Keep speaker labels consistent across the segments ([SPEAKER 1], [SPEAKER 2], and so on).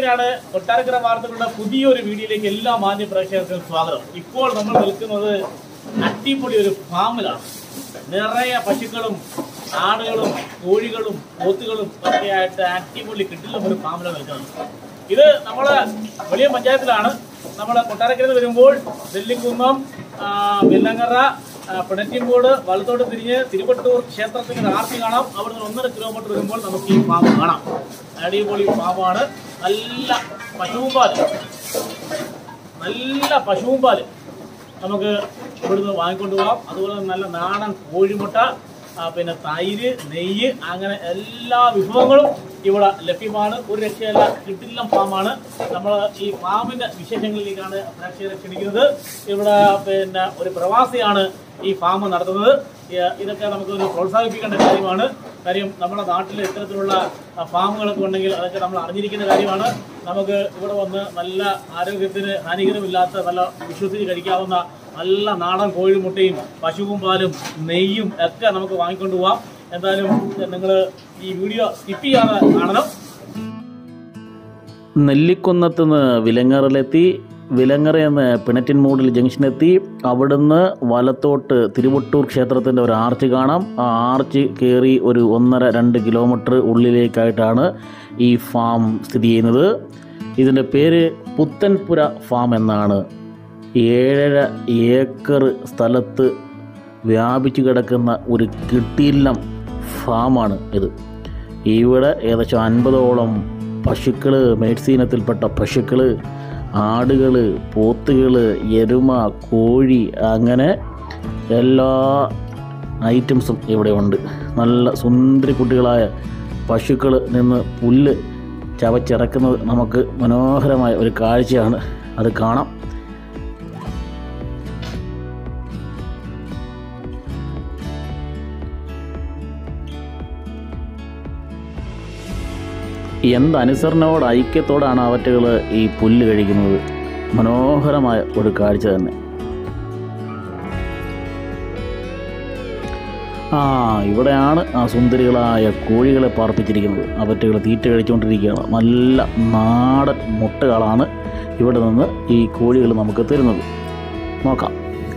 [SPEAKER 1] ഇങ്ങനെയാണ് കൊട്ടാരക്കര വാർത്തകളുടെ പുതിയൊരു വീഡിയോയിലേക്ക് എല്ലാ മാന്യ പ്രേക്ഷകർക്കും സ്വാഗതം ഇപ്പോൾ നമ്മൾ നിൽക്കുന്നത് അടിപൊളി ഒരു ഫാമിലാണ് നിറയെ പശുക്കളും ആടുകളും കോഴികളും പോത്തുകളും ഒക്കെ ആയിട്ട് അടിപൊളി കിട്ടില്ല ഒരു ഫാമിലാണ് നിൽക്കുന്നത് ഇത് നമ്മള് വലിയ പഞ്ചായത്തിലാണ് നമ്മൾ കൊട്ടാരക്കര വരുമ്പോൾ നെല്ലിക്കുന്നം ആ, വെല്ലങ്ങറ ആ, പിണറ്റിമ്പോട് വലത്തോട്ട് തിരിഞ്ഞ് തിരുവട്ടൂർ ക്ഷേത്രത്തിന്റെ ആർത്തി കാണാം അവിടെ നിന്ന് ഒന്നര കിലോമീറ്റർ വരുമ്പോൾ നമുക്ക് ഈ ഫാം കാണാം അടിപൊളി ഫാമാണ് നല്ല പശുവും പാല് നല്ല പശുവും പാല് നമുക്ക് ഇവിടുന്ന് വാങ്ങിക്കൊണ്ട് പോകാം അതുപോലെ തന്നെ നല്ല നാടൻ കോഴിമുട്ട ആ, പിന്നെ തൈര് നെയ്യ് അങ്ങനെ എല്ലാ വിഭവങ്ങളും ഇവിടെ ലഭ്യമാണ് ഒരു രക്ഷയല്ല കിട്ടില്ലം ഫാമാണ് നമ്മൾ ഈ ഫാമിന്റെ വിശേഷങ്ങളിലേക്കാണ് പ്രേക്ഷകരെ ക്ഷണിക്കുന്നത് ഇവിടെ പിന്നെ ഒരു പ്രവാസിയാണ് ഈ ഫാം നടത്തുന്നത് ഏ, ഇതൊക്കെ നമുക്കൊന്ന് പ്രോത്സാഹിപ്പിക്കേണ്ട കാര്യമാണ് കാര്യം നമ്മുടെ നാട്ടിൽ ഇത്തരത്തിലുള്ള ആ, ഫാമുകളൊക്കെ ഉണ്ടെങ്കിൽ അതൊക്കെ നമ്മൾ അറിഞ്ഞിരിക്കേണ്ട കാര്യമാണ് നമുക്ക് ഇവിടെ വന്ന് നല്ല ആരോഗ്യത്തിന് ഹാനികരമില്ലാത്ത നല്ല വിശ്വസിച്ച് കഴിക്കാവുന്ന നല്ല നാടൻ കോഴിമുട്ടയും പശുവും പാലും നെയ്യും ഒക്കെ നമുക്ക് വാങ്ങിക്കൊണ്ട് പോവാം എന്തായാലും നിങ്ങൾ ഈ വീഡിയോ സ്കിപ്പ് ചെയ്യാതെ കാണണം
[SPEAKER 2] നെല്ലിക്കുന്നത്ത് നിന്ന് വിലങ്ങറിലെത്തി വിലങ്ങറയിൽ നിന്ന് പിണറ്റിൻമൂടിൽ ജംഗ്ഷനെത്തി അവിടുന്ന് വലത്തോട്ട് തിരുവട്ടൂർ ക്ഷേത്രത്തിൻ്റെ ഒരു ആർച്ച് കാണാം ആ ആർച്ച് കയറി ഒരു ഒന്നര രണ്ട് കിലോമീറ്റർ ഉള്ളിലേക്കായിട്ടാണ് ഈ ഫാം സ്ഥിതി ചെയ്യുന്നത് ഇതിൻ്റെ പേര് പുത്തൻപുര ഫാം എന്നാണ് ഏഴര ഏക്കർ സ്ഥലത്ത് വ്യാപിച്ചു കിടക്കുന്ന ഒരു കിട്ടിയില്ലം ഫാമാണ് ഇത് ഇവിടെ ഏകദേശം അൻപതോളം പശുക്കൾ മേഴ്സീനത്തിൽപ്പെട്ട പശുക്കൾ ആടുകൾ പോത്തുകൾ എരുമ കോഴി അങ്ങനെ എല്ലാ ഐറ്റംസും ഇവിടെ ഉണ്ട് നല്ല സുന്ദരി കുട്ടികളായ പശുക്കൾ നിന്ന് പുല്ല് ചവച്ചിറക്കുന്നത് നമുക്ക് മനോഹരമായ ഒരു കാഴ്ചയാണ് അത് കാണാം എന്ത് അനുസരണയോട് ഐക്യത്തോടാണ് അവറ്റകൾ ഈ പുല്ല് കഴിക്കുന്നത് മനോഹരമായ ഒരു കാഴ്ച തന്നെ ആ ഇവിടെയാണ് ആ സുന്ദരികളായ കോഴികളെ പാർപ്പിച്ചിരിക്കുന്നത് അവറ്റകൾ തീറ്റ കഴിച്ചുകൊണ്ടിരിക്കുകയാണ് നല്ല നാടൻ മുട്ടകളാണ് ഇവിടെ നിന്ന് ഈ കോഴികൾ നമുക്ക് തരുന്നത് നോക്കാം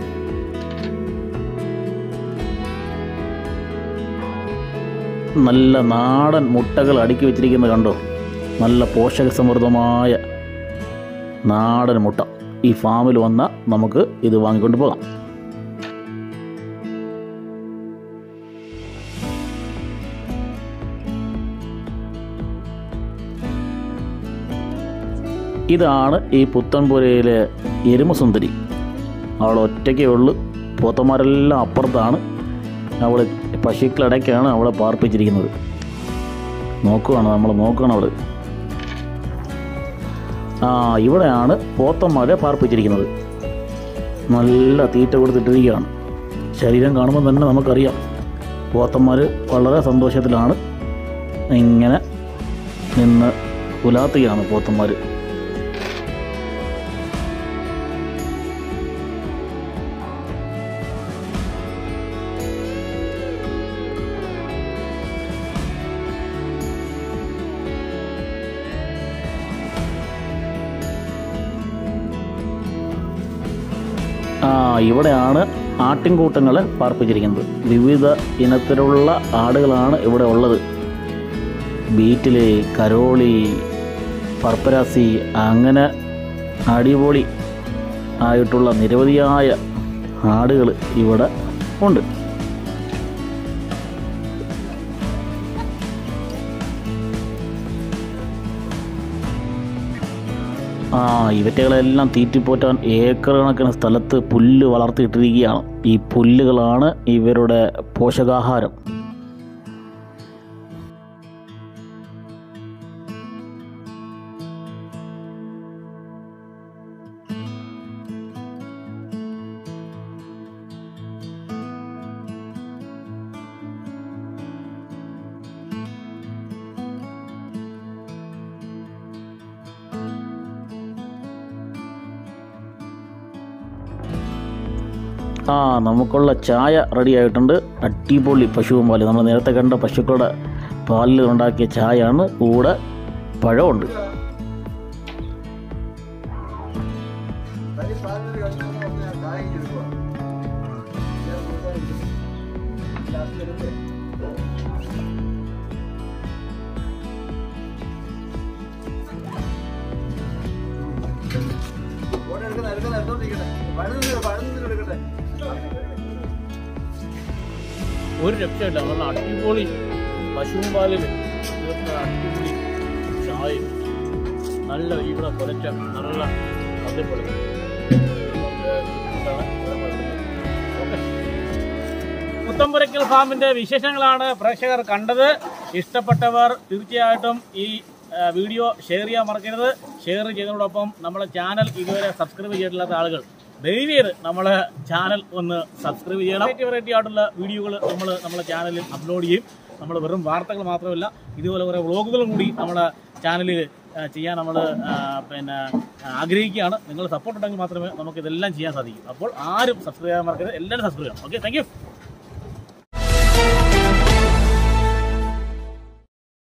[SPEAKER 2] നല്ല നാടൻ മുട്ടകൾ അടുക്കി വെച്ചിരിക്കുന്നത് കണ്ടോ നല്ല പോഷക സമൃദ്ധമായ നാടൻ മുട്ട ഈ ഫാമിൽ വന്നാൽ നമുക്ക് ഇത് വാങ്ങിക്കൊണ്ട് പോകാം ഇതാണ് ഈ പുത്തൻപുരയിലെ എരുമസുന്ദരി അവൾ ഒറ്റയ്ക്കേ ഉള്ളൂ പോത്തന്മാരെല്ലാം അപ്പുറത്താണ് അവൾ പശുക്കളിടയ്ക്കാണ് അവളെ പാർപ്പിച്ചിരിക്കുന്നത് നോക്കുകയാണ് നമ്മൾ നോക്കുകയാണ് അവൾ ആ ഇവിടെയാണ് പോത്തന്മാരെ പാർപ്പിച്ചിരിക്കുന്നത് നല്ല തീറ്റ കൊടുത്തിട്ടിരിക്കുകയാണ് ശരീരം കാണുമ്പോൾ തന്നെ നമുക്കറിയാം പോത്തന്മാർ വളരെ സന്തോഷത്തിലാണ് ഇങ്ങനെ നിന്ന് പുലാത്തുകയാണ് പോത്തന്മാർ ആ ഇവിടെയാണ് ആട്ടിൻകൂട്ടങ്ങളെ പാർപ്പിച്ചിരിക്കുന്നത് വിവിധ ഇനത്തിലുള്ള ആടുകളാണ് ഇവിടെ ഉള്ളത് ബീറ്റില് കരോളി പർപ്പരാസി അങ്ങനെ അടിപൊളി ആയിട്ടുള്ള നിരവധിയായ ആടുകൾ ഇവിടെ ഉണ്ട് ആ ഇവറ്റകളെല്ലാം തീറ്റിപ്പോറ്റാൻ ഏക്കർ കണക്കിന് സ്ഥലത്ത് പുല്ല് വളർത്തിയിട്ടിരിക്കുകയാണ് ഈ പുല്ലുകളാണ് ഇവരുടെ പോഷകാഹാരം ആ നമുക്കുള്ള ചായ റെഡി ആയിട്ടുണ്ട് അടിപൊളി പശുവും പാല് നമ്മൾ നേരത്തെ കണ്ട പശുക്കളുടെ പാലിൽ ഉണ്ടാക്കിയ ചായയാണ് കൂടെ പഴമുണ്ട്
[SPEAKER 1] ഒരു രക്ഷയില്ല നല്ല അടിപൊളി പശുവും പാലിൽ തീർത്ത അടിപൊളി ചായയും നല്ല ഇവിടെ കുറച്ച നല്ല മദ്യപ്പൊടി മുത്തമ്പുരക്കൽ ഫാമിന്റെ വിശേഷങ്ങളാണ് പ്രേക്ഷകർ കണ്ടത് ഇഷ്ടപ്പെട്ടവർ തീർച്ചയായിട്ടും ഈ ആ, വീഡിയോ ഷെയർ ചെയ്യാൻ മറക്കരുത് ഷെയർ ചെയ്യുന്നതോടൊപ്പം നമ്മളെ ചാനൽ ഇതുവരെ സബ്സ്ക്രൈബ് ചെയ്തിട്ടില്ലാത്ത ആളുകൾ ദയവേത് നമ്മളെ ചാനൽ ഒന്ന് സബ്സ്ക്രൈബ് ചെയ്യണം വെറൈറ്റി വെറൈറ്റി ആയിട്ടുള്ള വീഡിയോകൾ നമ്മൾ നമ്മളെ ചാനലിൽ അപ്ലോഡ് ചെയ്യും നമ്മൾ വെറും വാർത്തകൾ മാത്രമല്ല ഇതുപോലെ കുറേ വ്ളോഗുകളും കൂടി നമ്മുടെ ചാനലിൽ ചെയ്യാൻ നമ്മൾ പിന്നെ ആഗ്രഹിക്കുകയാണ് നിങ്ങൾ സപ്പോർട്ട് ഉണ്ടെങ്കിൽ മാത്രമേ നമുക്ക് ഇതെല്ലാം ചെയ്യാൻ സാധിക്കൂ അപ്പോൾ ആരും സബ്സ്ക്രൈബ് ചെയ്യാൻ മറക്കരുത് എല്ലാവരും സബ്സ്ക്രൈബ് ചെയ്യണം ഓക്കെ താങ്ക്